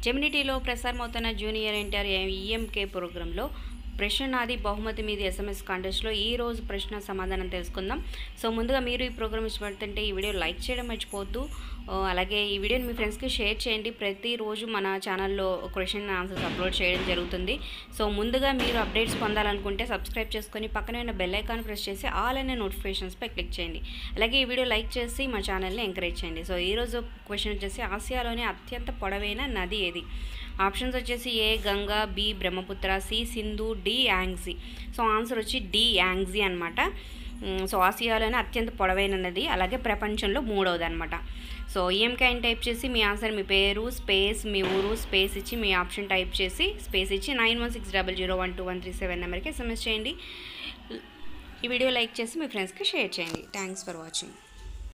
జెమినిటీలో ప్రసారమవుతున్న junior NTR ఈఎంకే ప్రోగ్రాంలో ప్రశ్న నాది బహుమతి మీది ఎస్ఎంఎస్ కాంటెస్ట్లో ఈ రోజు ప్రశ్న సమాధానం తెలుసుకుందాం సో ముందుగా మీరు ఈ ప్రోగ్రామ్ ఇష్టపడుతుంటే ఈ వీడియో లైక్ చేయడం మర్చిపోవద్దు ఆ, అలాగే ఈ వీడియోని మీ ఫ్రెండ్స్కి షేర్ చేయండి ప్రతిరోజు మన ఛానల్లో క్వశ్చన్ ఆన్సర్స్ అప్లోడ్ చేయడం జరుగుతుంది సో ముందుగా మీరు అప్డేట్స్ పొందాలనుకుంటే సబ్స్క్రైబ్ చేసుకొని పక్కనే ఉన్న బెల్ ఐకాన్ ప్రెస్ చేసి ఆల్ అనే నోటిఫికేషన్స్పై క్లిక్ చేయండి అలాగే ఈ వీడియో లైక్ చేసి మా ఛానల్ని ఎంకరేజ్ చేయండి సో ఈరోజు క్వశ్చన్ వచ్చేసి ఆసియాలోని అత్యంత పొడవైన నది ఏది ఆప్షన్స్ వచ్చేసి A Ganga B Brahmaputra C Sindhu D Yangtze so answer వచ్చి డి యాంగ్జీ అనమాట సో ఆసియాలోనే అత్యంత పొడవైన నది అలాగే ప్రపంచంలో మూడవది అనమాట సో ఈఎంకే అని టైప్ చేసి మీ ఆన్సర్ మీ పేరు స్పేస్ మీ ఊరు స్పేస్ ఇచ్చి మీ ఆప్షన్ టైప్ చేసి స్పేస్ ఇచ్చి nine one six double zero one two one three seven నెంబర్కి ఎస్ఎంఎస్ చేయండి ఈ వీడియో లైక్ చేసి మీ ఫ్రెండ్స్కి షేర్ చేయండి థ్యాంక్స్ ఫర్ వాచింగ్